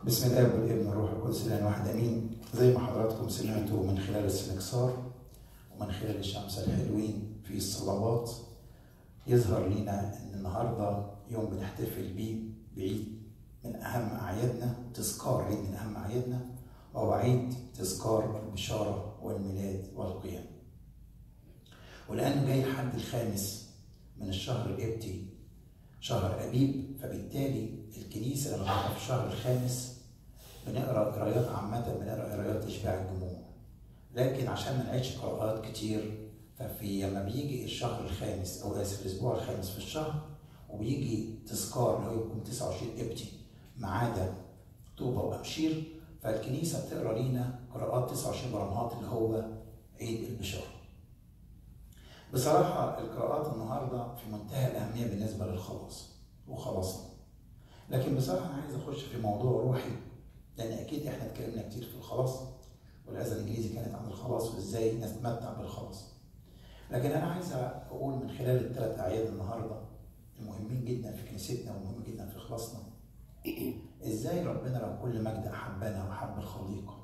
بسم الله والابن والروح القدس الان واحد امين زي ما حضراتكم سمعتوا من خلال السنكسار ومن خلال الشمس الحلوين في الصلوات يظهر لنا ان النهارده يوم بنحتفل بيه بعيد من اهم اعيادنا تذكار عيد من اهم اعيادنا وهو عيد تذكار البشاره والميلاد والقيام ولانه جاي الحد الخامس من الشهر القبطي شهر ابيب فبالتالي الكنيسه لما بنقرا في الشهر الخامس بنقرا قرايات عامه بنقرا قرايات اشباع الجموع لكن عشان ما نعيدش قراءات كتير ففي لما بيجي الشهر الخامس او اسف الاسبوع الخامس في الشهر وبيجي تذكار اللي هو يكون 29 قبطي ما عدا طوبه وابشير فالكنيسه بتقرا لينا قراءات 29 برمهات اللي هو عيد البشاره. بصراحه القراءات النهارده في منتهى الاهميه بالنسبه للخلاص وخلاصنا. لكن بصراحه انا عايز اخش في موضوع روحي لان اكيد احنا اتكلمنا كتير في الخلاص والاذى الانجليزي كانت عن الخلاص وازاي نتمتع بالخلاص. لكن انا عايز اقول من خلال الثلاث اعياد النهارده المهمين جدا في كنيستنا ومهم جدا في خلاصنا ازاي ربنا لو كل مجد احبنا وحب الخليقه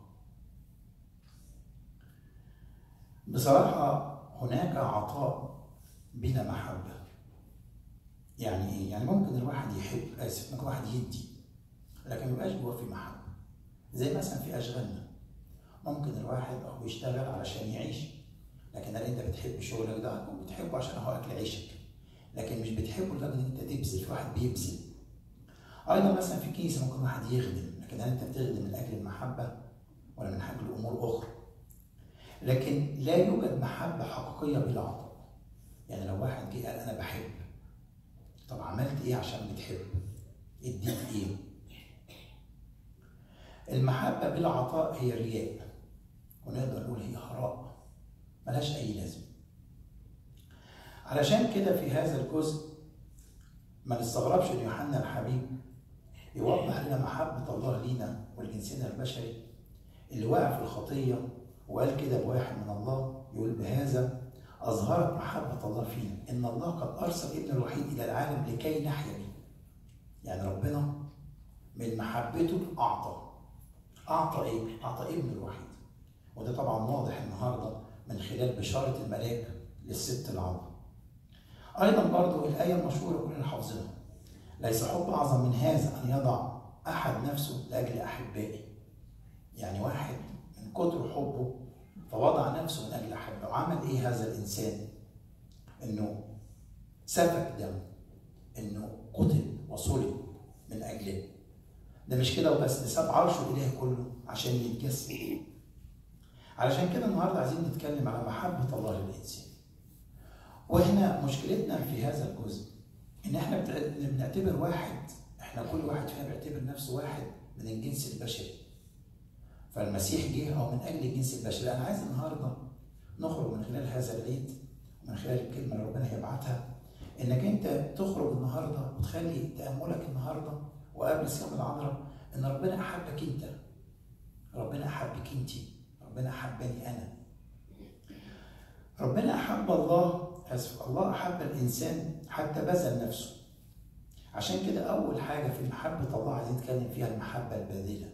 بصراحه هناك عطاء بلا محبه يعني ايه يعني ممكن الواحد يحب اسف ممكن الواحد يدي لكن ما يبقاش جواه في محبه زي مثلا في اشغالنا ممكن الواحد هو بيشتغل علشان يعيش لكن هل انت بتحب شغلك ده هتكون بتحبه عشان هو اكل عيشك لكن مش بتحبه لدرجه ان انت تبذل في واحد بيبذل ايضا مثلا في كيس ممكن واحد يخدم لكن هل انت بتخدم من اجل المحبه ولا من اجل امور اخرى لكن لا يوجد محبه حقيقيه بلا عطاء يعني لو واحد جه قال انا بحب طب عملت ايه عشان بتحب اديت ايه المحبه بلا عطاء هي رياء ونقدر نقول هي هراء ملهاش اي لازمه علشان كده في هذا الجزء ما نستغربش ان يوحنا الحبيب يوضح لنا محبة الله لينا ولجنسنا البشري اللي وقع في الخطية وقال كده بواحد من الله يقول بهذا أظهرت محبة الله فينا إن الله قد أرسل ابن الوحيد إلى العالم لكي نحيا به يعني ربنا من محبته أعطى أعطى إيه؟ أعطى ابن الوحيد وده طبعا واضح النهاردة من خلال بشارة الملاك للست العذراء ايضا برضو الايه المشهوره كلنا حافظينها ليس حب اعظم من هذا ان يضع احد نفسه لاجل احبائه يعني واحد من كتر حبه فوضع نفسه من اجل احبائه وعمل ايه هذا الانسان انه سفك دم انه قتل وصلب من اجله ده مش كده وبس ده ساب عرشه الالهي كله عشان يتجسد علشان كده النهارده عايزين نتكلم على محبه الله للانسان واحنا مشكلتنا في هذا الجزء ان احنا بنعتبر واحد احنا كل واحد فينا بيعتبر نفسه واحد من الجنس البشري فالمسيح جه هو من اجل الجنس البشري انا عايز النهارده نخرج من خلال هذا العيد ومن خلال الكلمه اللي ربنا هيبعتها انك انت تخرج النهارده وتخلي تاملك النهارده وقبل صيام العذراء ان ربنا احبك انت ربنا احبك انت ربنا احبني انا ربنا احب الله اسف الله احب الانسان حتى بذل نفسه عشان كده اول حاجه في محبه الله عايزين نتكلم فيها المحبه الباذله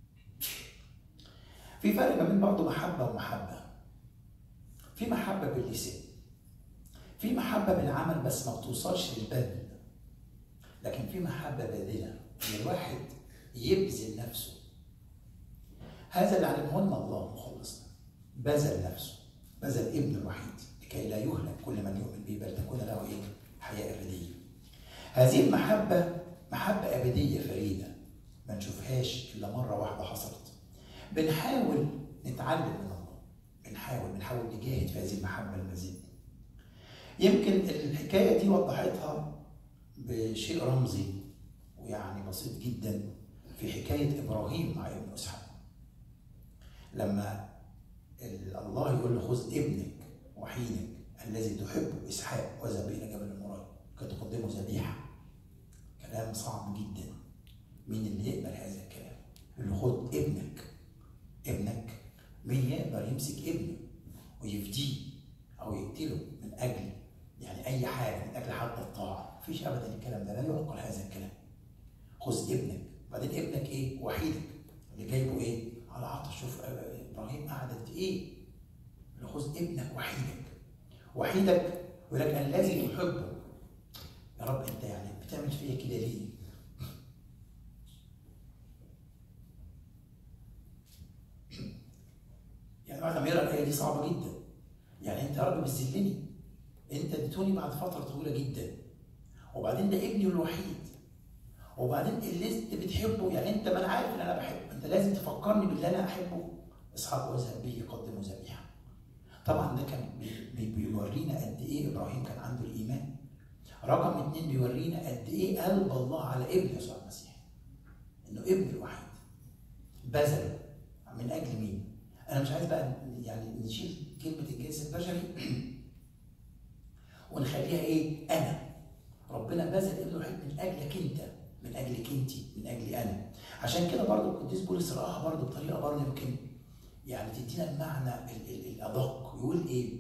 في فرق ما بين برضه محبه ومحبه في محبه باللسان في محبه بالعمل بس ما بتوصلش للبذل لكن في محبه باذله ان الواحد يبذل نفسه هذا اللي علمه لنا الله مخلصنا بذل نفسه بذل ابن الوحيد لكي لا يهلك كل من يؤمن به بل تكون له ايه؟ حياه ابديه. هذه المحبه محبه ابديه فريده ما نشوفهاش الا مره واحده حصلت. بنحاول نتعلم من الله. بنحاول بنحاول نجاهد في هذه المحبه المزيد. يمكن الحكايه دي وضحتها بشيء رمزي ويعني بسيط جدا في حكايه ابراهيم مع ابن اسحاق. لما الله يقول له خذ ابنك وحيدك الذي تحبه اسحاق واذهب الى جبل المراد كي تقدمه ذبيحه كلام صعب جدا مين اللي يقبل هذا الكلام اللي خد ابنك ابنك مين يقدر يمسك ابنه ويفديه او يقتله من اجل يعني اي حاجه من اجل حتى الطاعه مفيش ابدا الكلام ده لا يعقل هذا الكلام خذ ابنك بعدين ابنك ايه وحيدك اللي جايبه ايه على عطش شوف ابراهيم قعد قد ايه خذ ابنك وحيدك وحيدك يقول لك الذي تحبه يا رب انت يعني بتعمل فيا كده ليه؟ يعني بعد ما يقرا الايه دي صعبه جدا يعني انت يا رب بتذلني انت اديتوني بعد فتره طويله جدا وبعدين ده ابني الوحيد وبعدين اللي انت بتحبه يعني انت ما انا عارف ان انا بحبه انت لازم تفكرني باللي انا احبه اسحاق واذهب به يقدمه ذبيحه طبعا ده كان بيورينا قد ايه ابراهيم كان عنده الايمان رقم اثنين بيورينا قد ايه قلب الله على ابن يسوع المسيح انه ابن الوحيد بذل من اجل مين؟ انا مش عايز بقى يعني نشيل كلمه الجنس البشري ونخليها ايه؟ انا ربنا بذل ابنه الوحيد من اجلك انت من اجلك انت من اجلي انا عشان كده برضو القديس بولس رآها برضو بطريقه برضو يمكن يعني تدينا المعنى الادق يقول ايه؟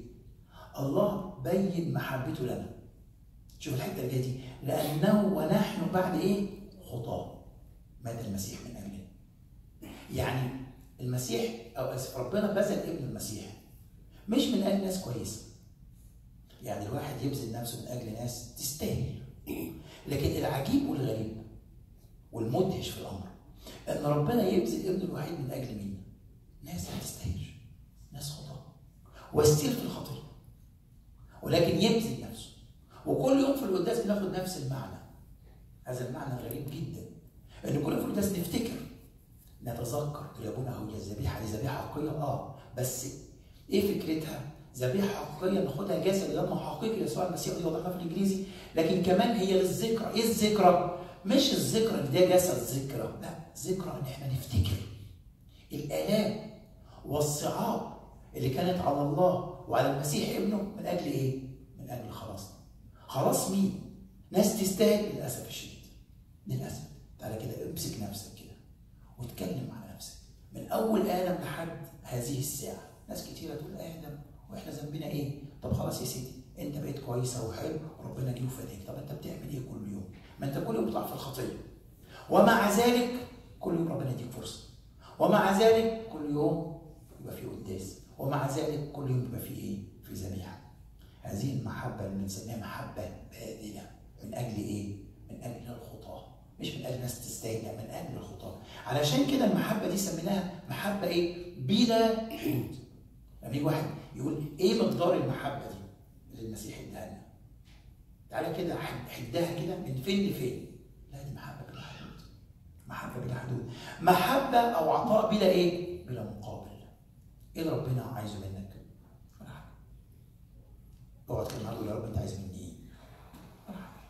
الله بين محبته لنا شوف الحته اللي جايه دي لانه ونحن بعد ايه؟ خطاه مات المسيح من اجلنا يعني المسيح او اسف ربنا بذل ابن المسيح مش من اجل ناس كويسه يعني الواحد يبذل نفسه من اجل ناس تستاهل لكن العجيب والغريب والمدهش في الامر ان ربنا يبذل ابنه الوحيد من اجل مين؟ ناس ما تستاهلش ناس خطاه وستيل في الخطيه ولكن يبذل نفسه وكل يوم في القداس بناخد نفس المعنى هذا المعنى غريب جدا ان كل يوم في القداس نفتكر نتذكر يا ابونا هي الذبيحه دي ذبيحه حقيقيه اه بس ايه فكرتها؟ ذبيحه حقيقيه ناخدها جسد دم حقيقي يسوع المسيح دي وضحناها في الانجليزي لكن كمان هي للذكرى ايه الذكرى؟ مش الذكرى ان ده جسد ذكرى لا ذكرى ان احنا نفتكر الالام والصعاب اللي كانت على الله وعلى المسيح ابنه من اجل ايه؟ من اجل خلاصنا. خلاص مين؟ ناس تستاهل للاسف الشديد. للاسف. تعالى كده امسك نفسك كده واتكلم على نفسك. من اول ادم لحد هذه الساعه. ناس كتيره تقول ادم واحنا ذنبنا ايه؟ طب خلاص يا سيدي انت بقيت كويسه وحلو وربنا جه وفداك. طب انت بتعمل ايه كل يوم؟ ما انت كل يوم بتطلع في الخطيه. ومع ذلك كل يوم ربنا يديك فرصه. ومع ذلك كل يوم يبقى في قداس ومع ذلك كل يوم يبقى في ايه؟ في ذبيحه. هذه المحبه اللي بنسميها محبه باذله من اجل ايه؟ من اجل الخطاه مش من اجل ناس تستاهل من اجل الخطاه. علشان كده المحبه دي سميناها محبه ايه؟ بلا حدود. لما يجي واحد يقول ايه مقدار المحبه دي اللي المسيح اداها لنا؟ تعالى كده حدها كده من فين لفين؟ لا دي محبه بلا حدود. محبه بلا حدود. محبه او عطاء بلا ايه؟ بلا مقابل. ايه اللي ربنا عايزه منك؟ ولا حاجه. اوعى تقول النهارده يا رب انت عايز مني ايه؟ ولا حاجه.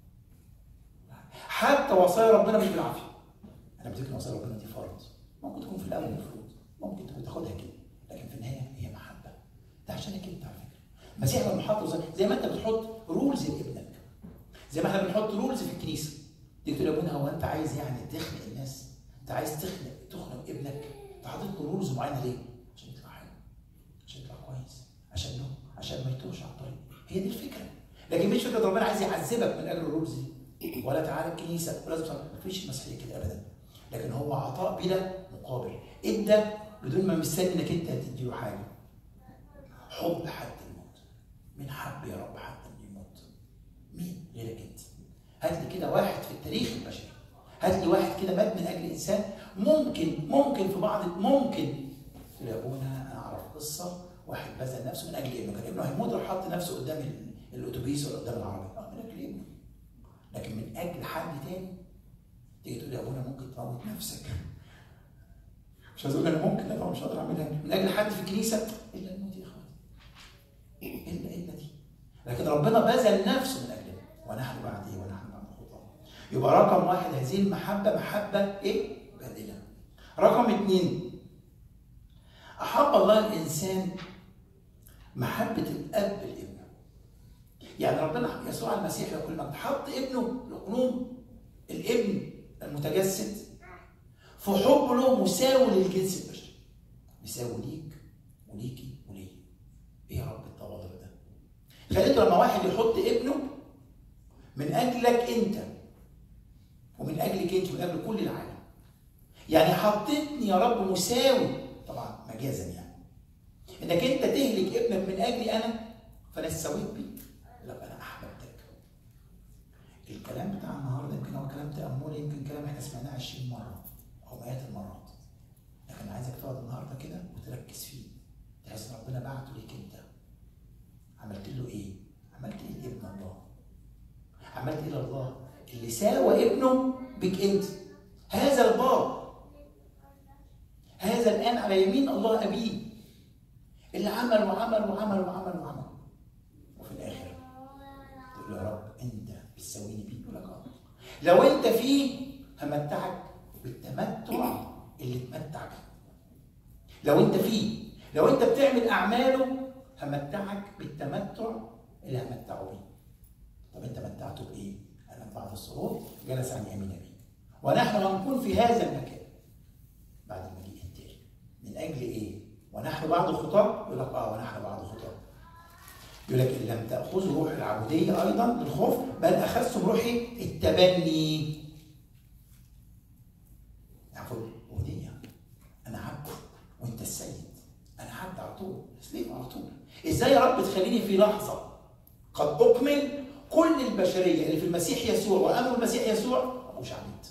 حتى وصايا ربنا مش بالعافيه. انا بفتكر وصايا ربنا دي فرض. ممكن تكون في الاول مفروض. ممكن تكون تاخدها كده. لكن في النهايه هي محبه. ده عشانك انت على فكره. المسيح لما حط زي, زي ما انت بتحط رولز لابنك. زي ما احنا بنحط رولز في الكنيسه. تيجي تقول يا ابونا هو انت عايز يعني تخنق الناس؟ انت عايز تخنق تخنق ابنك؟ انت حاطط له رولز معينه ليه؟ عشان يطلع حلو عشان يطلع كويس عشان له عشان ما يتوهش على الطريق هي دي الفكره لكن مش فكره ربنا عايز يعذبك من اجل الرولز دي ولا تعالى الكنيسه ولازم تصلي مفيش المسيحيه كده ابدا لكن هو عطاء بلا مقابل ادى بدون ما مستني انك انت تديله حاجه حب حد الموت مين حب يا رب حد انه يموت مين غيرك انت هات لي كده واحد في التاريخ البشري هات لي واحد كده مات من اجل انسان ممكن ممكن في بعض ممكن يا ابونا انا اعرف قصه واحد بذل نفسه من اجل ابنه كان ابنه هيموت راح حط نفسه قدام الاتوبيس ولا قدام العربيه اه من اجل ابنه لكن من اجل حد تاني تيجي تقول يا ابونا ممكن تموت نفسك مش عايز اقول انا ممكن لا مش هقدر اعملها من اجل حد في الكنيسه الا الموت يا اخواتي الا الا دي لكن ربنا بذل نفسه من اجلنا ونحن بعد ايه ونحن بعد خطاه يبقى رقم واحد هذه المحبه محبه ايه؟ باذله رقم اثنين أحب الله الإنسان محبة الأب لابنه. يعني ربنا يسوع المسيح يقول لك حط ابنه لقلوب الابن المتجسد في حب له مساوي للجنس البشري. مساوي ليك وليكي وليا. إيه يا رب التواضع ده؟ خليته لما واحد يحط ابنه من أجلك أنت ومن أجلك أنت ومن أجل كل العالم يعني حطيتني يا رب مساوي طبعا مجازا يعني انك انت تهلك ابنك من اجلي انا فانا سويت بيه لا انا احببتك الكلام بتاع النهارده يمكن هو كلام تاملي يمكن كلام احنا سمعناه 20 مره او مئات المرات لكن عايزك تقعد النهارده كده وتركز فيه تحس ان ربنا بعته ليك انت عملت له ايه؟ عملت ايه لابن الله؟ عملت ايه لله؟ اللي ساوى ابنه بك انت هذا البار هذا الان على يمين الله ابيه اللي عمل وعمل وعمل وعمل وعمل وفي الاخر تقول له يا رب انت بتساويني بيه يقول لك اه لو انت فيه همتعك بالتمتع اللي تمتع بيه لو انت فيه لو انت بتعمل اعماله همتعك بالتمتع اللي همتعه بيه طب انت متعته بايه؟ انا بعد الصعود جلس عن يمين ابي ونحن هنكون في هذا المكان بعد المجيء التالي من اجل ايه؟ ونحن بعد خطاب يقول لك اه ونحن بعد خطاب يقول لك ان لم تاخذوا روح العبوديه ايضا بالخوف بل اخذتم روح التبني عفوا العبوديه انا عبد وانت السيد انا عبد على طول اسلم على طول ازاي يا رب تخليني في لحظه قد اكمل كل البشريه اللي في المسيح يسوع وامر المسيح يسوع ما ابقوش عبيد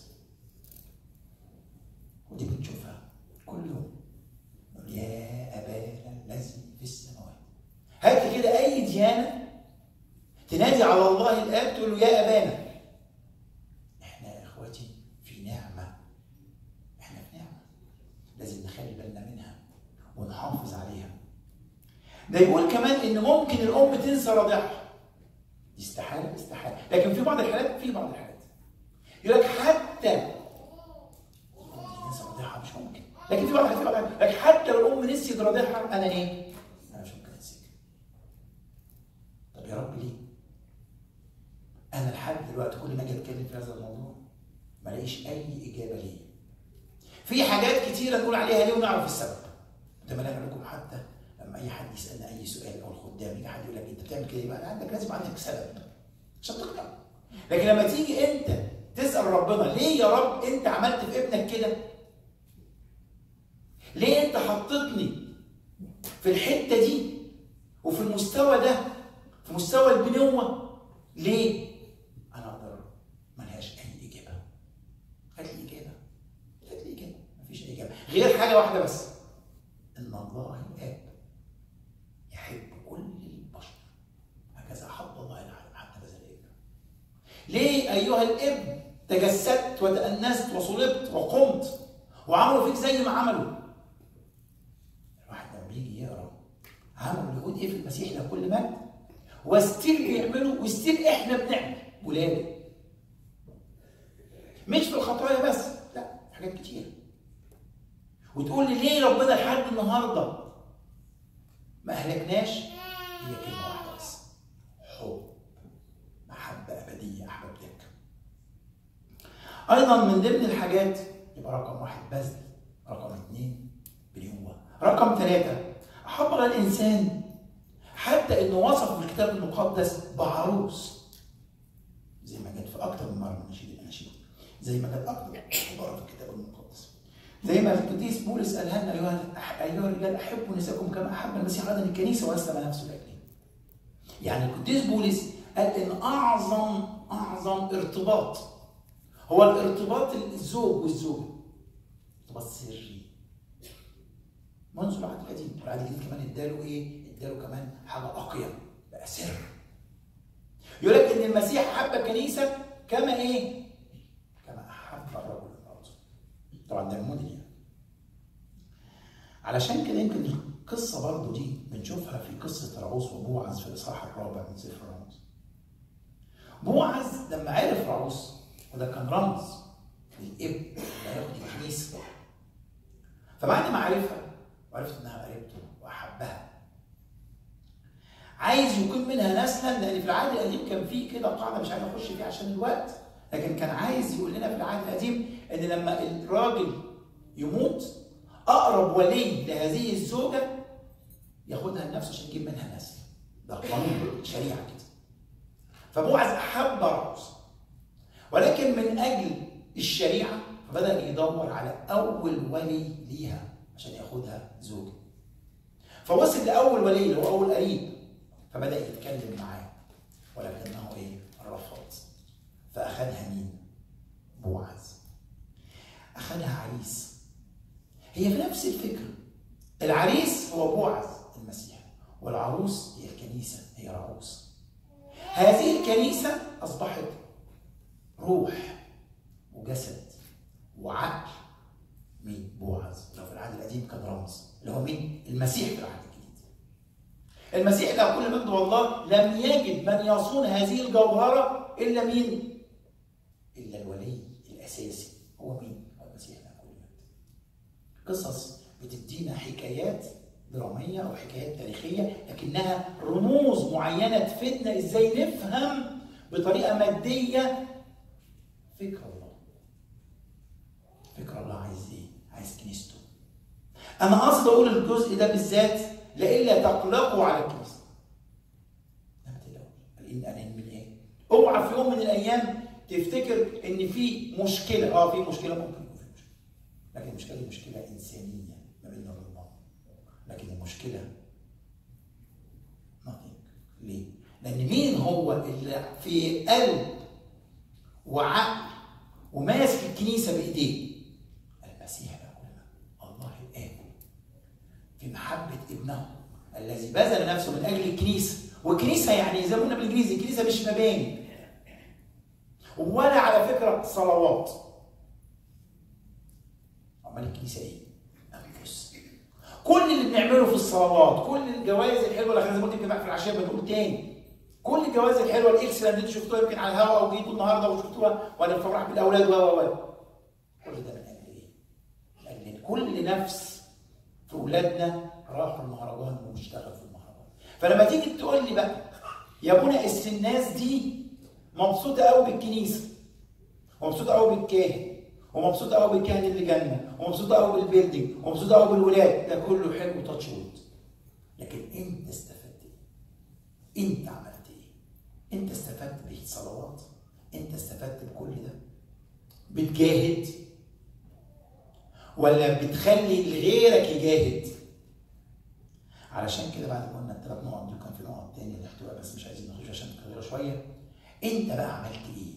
ودي بنشوفها كل يوم نقول يا ابانا الذي في السماوات هات كده اي ديانه تنادي على الله الاب تقول له يا ابانا احنا يا اخواتي في نعمه احنا في نعمه لازم نخلي بالنا منها ونحافظ عليها ده يقول كمان ان ممكن الام تنسى رضيعها دي استحاله استحاله لكن في بعض الحالات في بعض الحالات يقول لك حتى ننسى رضيعها مش ممكن لكن في بعض الحالات في بعض الحالات لكن حتى لو الام نسيت رضيعها انا ايه؟ انا مش ممكن انساك طب يا رب ليه؟ انا لحد دلوقتي كل ما اجي اتكلم في هذا الموضوع ما الاقيش اي اجابه ليه في حاجات كتيره نقول عليها ليه ونعرف السبب ده ما لكم حتى لما اي حد يسالنا اي سؤال او الخدام يجي حد يقول لك انت بتعمل كده يبقى عندك لازم عندك سبب عشان تقنع لكن لما تيجي انت تسال ربنا ليه يا رب انت عملت في ابنك كده؟ ليه انت حطيتني في الحته دي وفي المستوى ده في مستوى البنوه ليه؟ انا اقدر ملهاش اي اجابه هات لي اجابه هات لي اجابه مفيش اي اجابه غير حاجه واحده بس ان الله الاب يحب كل البشر هكذا احب الله العالم حتى بذل ابنه ليه ايها الابن تجسدت وتأنست وصلبت وقمت وعملوا فيك زي ما عملوا الواحد لما بيجي يقرا عملوا اليهود ايه في المسيح له كل مجد وستيل بيعملوا وستيل احنا بنعمل ولاده مش في الخطايا بس لا في حاجات كتير وتقول لي ليه ربنا لحد النهارده ما اهلكناش هي كلمه واحده بس حب محبه ابديه احببتك ايضا من ضمن الحاجات يبقى رقم واحد بذل رقم اثنين بنوة رقم ثلاثة أحب الله الإنسان حتى إنه وصف في الكتاب المقدس بعروس زي ما جت في أكتر من مرة من نشيد الأناشيد زي ما جت أكتر عبارة في الكتاب المقدس زي ما القديس بولس قال لنا أيها أيها الرجال أحبوا نساءكم كما أحب المسيح أيضا الكنيسة وأسلم نفسه لأجلهم يعني القديس بولس قال إن أعظم أعظم ارتباط هو الارتباط الزوج والزوجة ارتباط سري منذ العهد القديم والعهد الجديد كمان اداله ايه؟ اداله كمان حاجة أقيم بقى سر يقول لك إن المسيح حب الكنيسة كما ايه؟ كما أحب الرجل المرأة طبعا ده الموديل يعني علشان كده يمكن القصة برضو دي بنشوفها في قصة رعوز وبوعز في الإصحاح الرابع من سفر رمز بوعز لما عرف رعوز وده كان رمز للابن اللي هياخد الكنيسه فبعد ما عرفها وعرفت انها قريبته واحبها عايز يكون منها نسلا لان في العهد القديم كان في كده قاعده مش عايز اخش فيها عشان الوقت لكن كان عايز يقول لنا في العهد القديم ان لما الراجل يموت اقرب ولي لهذه الزوجه ياخدها لنفسه عشان يجيب منها نسل ده قانون شريعه كده فبوعز احب رعوز ولكن من اجل الشريعه فبدا يدور على اول ولي ليها عشان ياخدها زوجة فوصل لاول ولي اللي هو اول قريب فبدا يتكلم معاه ولكنه ايه رفض فاخذها مين بوعز اخذها عريس هي في نفس الفكره العريس هو بوعز المسيح والعروس هي الكنيسه هي العروس هذه الكنيسه اصبحت روح وجسد وعقل مين بوعز لو في العهد القديم كان رمز اللي هو مين المسيح في العهد الجديد المسيح له كل مجد والله لم يجد من يصون هذه الجوهره الا مين الا الولي الاساسي هو مين هو المسيح له كل مجد قصص بتدينا حكايات دراميه او حكايات تاريخيه لكنها رموز معينه تفيدنا ازاي نفهم بطريقه ماديه فكر الله فكر الله عايز ايه؟ عايز كنيسته انا قصدي اقول الجزء ده بالذات لئلا تقلقوا على الكنيسه لا ما تقلقوش قال انا من ايه؟ اوعى في يوم من الايام تفتكر ان في مشكله اه في مشكله ممكن يكون في مشكله لكن المشكله دي مشكله انسانيه ما بيننا وبين الله لكن المشكله nothing ليه؟ لان مين هو اللي في قلب وعقل وماسك الكنيسه بايديه المسيح بقى الله الاب في محبه ابنه الذي بذل نفسه من اجل الكنيسه والكنيسه يعني زي ما قلنا بالانجليزي الكنيسه مش مباني ولا على فكره صلوات امال الكنيسه ايه؟ انفس كل اللي بنعمله في الصلوات كل الجوائز الحلوه اللي احنا زي ما قلت يمكن في العشيه بنقول تاني كل الجوائز الحلوه الاكسلنت اللي انتوا شفتوها يمكن على الهواء او جيتوا النهارده وشفتوها وانا بفرح بالاولاد و و كل ده من اجل ايه؟ من اجل كل نفس في اولادنا راحوا المهرجان واشتغلوا في المهرجان فلما تيجي تقول لي بقى يا ابونا الناس دي مبسوطه قوي بالكنيسه ومبسوطه قوي بالكاهن ومبسوطه قوي بالكاهن اللي جنة ومبسوطه قوي بالبيلدينج ومبسوطه قوي بالولاد ده كله حلو تاتش وود لكن انت استفدت ايه؟ انت عملت ايه؟ انت استفدت بالصلوات انت استفدت بكل ده بتجاهد ولا بتخلي غيرك يجاهد علشان كده بعد ما قلنا الثلاث نقط دول كان في نقط تاني الاحتواء بس مش عايزين نخش عشان تكررها شويه انت بقى عملت ايه؟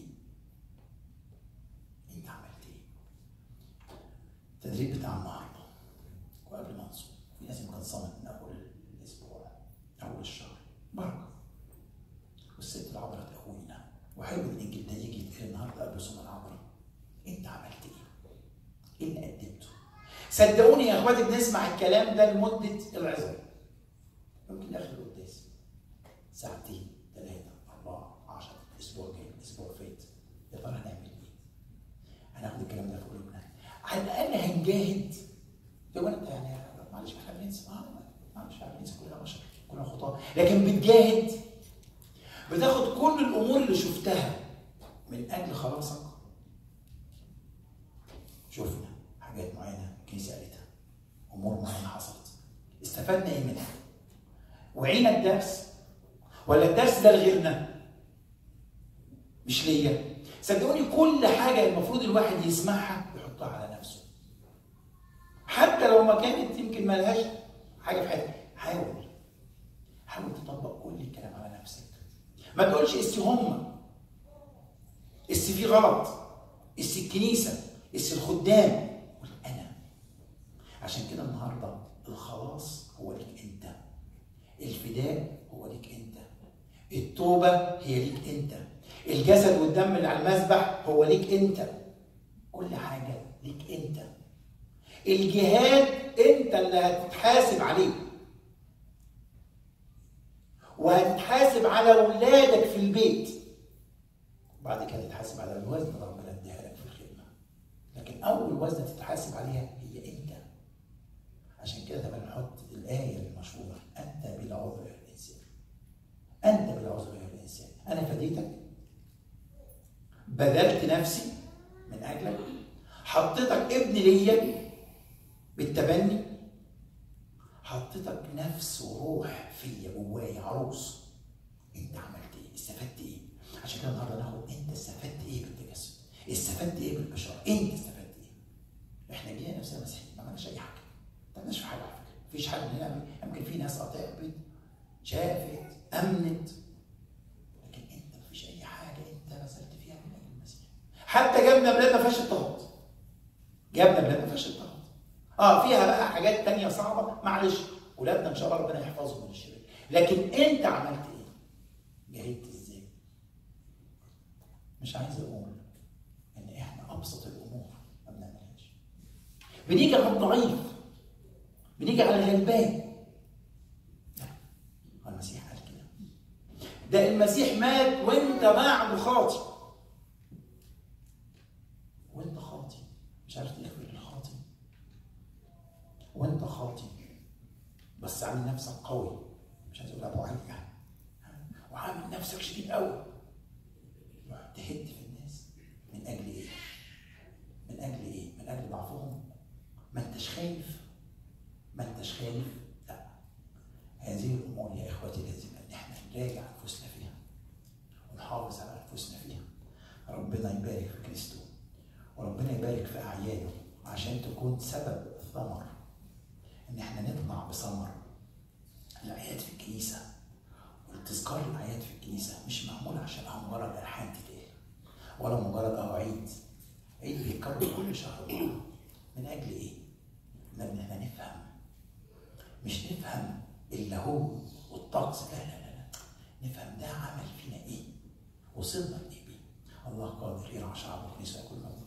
انت عملت ايه؟ التدريب بتاع النهارده وقبل ما نصوم في ناس يمكن صامت من اول الاسبوع اول الشهر بركه والست اللي عبرت اخوينا وحلو الانجيل ده يجي يتقال النهارده قبل صوم العبره انت عملت ايه؟ ايه اللي قدمته؟ صدقوني يا اخواتي بنسمع الكلام ده لمده العظه ممكن اخر القداس ساعتين ثلاثه اربعه 10 الاسبوع الجاي الاسبوع فات يا ترى هنعمل ايه؟ هناخد الكلام ده في قلوبنا على الاقل هنجاهد لو انت يعني معلش احنا بننسى معلش احنا بننسى كلنا بشر كلنا خطاه لكن بتجاهد بتاخد كل الامور اللي شفتها من اجل خلاصك شفنا حاجات معينه الكنيسه قالتها امور معينه حصلت استفدنا ايه منها وعينا الدرس ولا الدرس ده لغيرنا مش ليا صدقوني كل حاجه المفروض الواحد يسمعها يحطها على نفسه حتى لو ما كانت يمكن ملهاش حاجه في حياتك حاول حاول تطبق كل الكلام على نفسك ما تقولش اس هم اس في غلط اس الكنيسه اس الخدام قول انا عشان كده النهارده الخلاص هو ليك انت الفداء هو ليك انت التوبه هي ليك انت الجسد والدم اللي على المذبح هو ليك انت كل حاجه ليك انت الجهاد انت اللي هتتحاسب عليه وهتتحاسب على اولادك في البيت بعد كده تتحاسب على الوزن اللي ربنا اديها لك في الخدمه لكن اول وزنه تتحاسب عليها هي انت عشان كده لما نحط الايه المشهوره انت بلا عذر يا الانسان انت بلا عذر يا الانسان انا فديتك بذلت نفسي من اجلك حطيتك ابن ليا بالتبني حطيتك نفس وروح فيا جوايا عروس انت عملت ايه؟ استفدت ايه؟ عشان كده النهارده ناخد انت استفدت ايه بالتجسد؟ استفدت ايه بالبشاره؟ انت استفدت ايه؟ جبنا بلاد ما فيهاش اضطهاد جبنا بلاد ما فيهاش اضطهاد اه فيها بقى حاجات تانية صعبة معلش ولادنا ان شاء الله ربنا يحفظهم من الشرك لكن انت عملت ايه؟ جاهدت ازاي؟ مش عايز اقول ان احنا ابسط الامور ما بنعملهاش بنيجي على الضعيف بنيجي على الغلبان لا هو المسيح قال كده ده المسيح مات وانت بعد خاطي وانت خاطي مش عارف تغفر للخاطي وانت خاطي بس عامل نفسك قوي مش عايز اقول ابو علي يعني وعامل نفسك شديد قوي تهد في الناس من اجل ايه؟ من اجل ايه؟ من اجل ضعفهم ما انتش خايف ما انتش خايف لا هذه الامور يا اخوتي لازم ان احنا نراجع انفسنا فيها ونحافظ على انفسنا فيها ربنا يبارك في كريستو وربنا يبارك في اعياده عشان تكون سبب ثمر ان احنا نطلع بثمر الاعياد في الكنيسه والتذكار الاعياد في الكنيسه مش معمول عشانها مجرد الحان تتقال ولا مجرد اه عيد عيد بيتكرر كل شهر مرة. من اجل ايه؟ من اجل ان احنا نفهم مش نفهم الا هو والطقس لا لا لا لا نفهم ده عمل فينا ايه وصلنا لايه بيه الله قادر يرعى شعبه وكنيسه كل